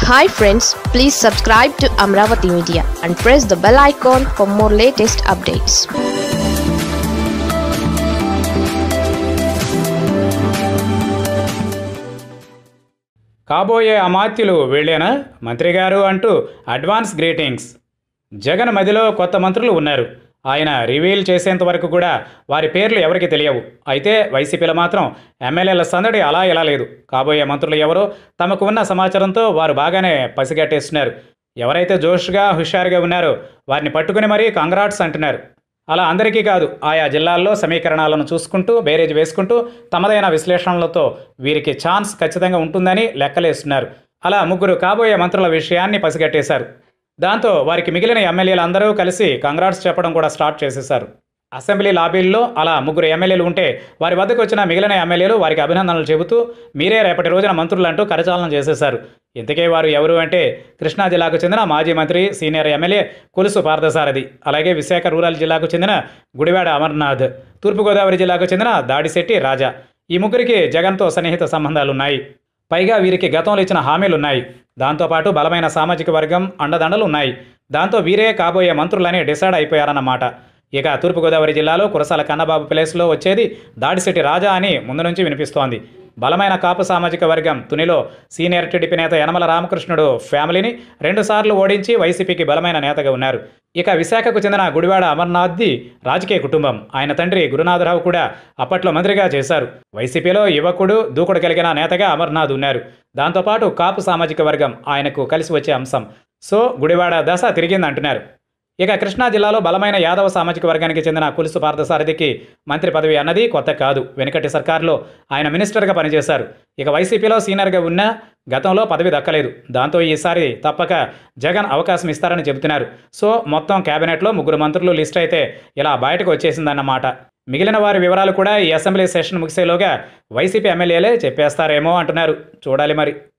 hi friends please subscribe to Amaravati media and press the bell icon for more latest updates కాబోయే అమాత్యులు వీళ్ళేనా మంత్రి గారు అంటూ అడ్వాన్స్ గ్రీటింగ్స్ జగన్ మదిలో కొత్త మంత్రులు ఉన్నారు ఆయన రివీల్ చేసేంత వరకు కూడా వారి పేర్లు ఎవరికి తెలియవు అయితే వైసీపీలో మాత్రం ఎమ్మెల్యేల సందడి అలా ఇలా లేదు కాబోయే మంత్రులు ఎవరో తమకు ఉన్న సమాచారంతో వారు బాగానే పసిగట్టేస్తున్నారు ఎవరైతే జోష్గా హుషారుగా ఉన్నారో వారిని పట్టుకుని మరీ కంగ్రాట్స్ అంటున్నారు అలా అందరికీ కాదు ఆయా జిల్లాల్లో సమీకరణాలను చూసుకుంటూ బేరేజ్ వేసుకుంటూ తమదైన విశ్లేషణలతో వీరికి ఛాన్స్ ఖచ్చితంగా ఉంటుందని లెక్కలేస్తున్నారు అలా ముగ్గురు కాబోయే మంత్రుల విషయాన్ని పసిగట్టేశారు దాంతో వారికి మిగిలిన ఎమ్మెల్యేలు అందరూ కలిసి కంగ్రాట్స్ చెప్పడం కూడా స్టార్ట్ చేసేశారు అసెంబ్లీ లాబీల్లో అలా ముగ్గురు ఎమ్మెల్యేలు ఉంటే వారి వద్దకు వచ్చిన మిగిలిన ఎమ్మెల్యేలు వారికి అభినందనలు చెబుతూ మీరే రేపటి రోజున మంత్రులు అంటూ కరచాలనం చేసేశారు ఇంతకే వారు ఎవరు అంటే కృష్ణా జిల్లాకు చెందిన మాజీ మంత్రి సీనియర్ ఎమ్మెల్యే కొలుసు పార్థసారథి అలాగే విశాఖ రూరల్ జిల్లాకు చెందిన గుడివాడ అమర్నాథ్ తూర్పుగోదావరి జిల్లాకు చెందిన దాడిశెట్టి రాజా ఈ ముగ్గురికి జగన్తో సన్నిహిత సంబంధాలున్నాయి పైగా వీరికి గతంలో ఇచ్చిన హామీలున్నాయి దాంతోపాటు బలమైన సామాజిక వర్గం అండదండలు ఉన్నాయి దాంతో వీరే కాబోయే మంత్రులని డిసైడ్ అయిపోయారన్నమాట ఇక తూర్పుగోదావరి జిల్లాలో కురసాల కన్నబాబు ప్లేస్లో వచ్చేది దాడిశెట్టి రాజా అని ముందు నుంచి వినిపిస్తోంది బలమైన కాపు సామాజిక వర్గం తునిలో సీనియర్ టీడీపీ నేత యనమల రామకృష్ణుడు ఫ్యామిలీని రెండుసార్లు ఓడించి వైసీపీకి బలమైన నేతగా ఉన్నారు ఇక విశాఖకు చెందిన గుడివాడ అమర్నాథ్ది రాజకీయ కుటుంబం ఆయన తండ్రి గురునాథరావు కూడా అప్పట్లో మంత్రిగా చేశారు వైసీపీలో యువకుడు దూకుడు కలిగిన నేతగా అమర్నాథ్ ఉన్నారు దాంతోపాటు కాపు సామాజిక వర్గం ఆయనకు కలిసి వచ్చే అంశం సో గుడివాడ దశ తిరిగిందంటున్నారు ఇక కృష్ణా జిల్లాలో బలమైన యాదవ సామాజిక వర్గానికి చెందిన కులుసు పార్థసారథికి మంత్రి పదవి అన్నది కొత్త కాదు వెనుకటి సర్కార్లో ఆయన మినిస్టర్గా పనిచేశారు ఇక వైసీపీలో సీనియర్గా ఉన్న గతంలో పదవి దక్కలేదు దాంతో ఈసారి తప్పక జగన్ అవకాశం ఇస్తారని చెబుతున్నారు సో మొత్తం కేబినెట్లో ముగ్గురు మంత్రులు లిస్ట్ అయితే ఇలా బయటకు వచ్చేసిందన్నమాట మిగిలిన వారి వివరాలు కూడా ఈ అసెంబ్లీ సెషన్ ముగిసేలోగా వైసీపీ ఎమ్మెల్యేలే చెప్పేస్తారేమో అంటున్నారు చూడాలి మరి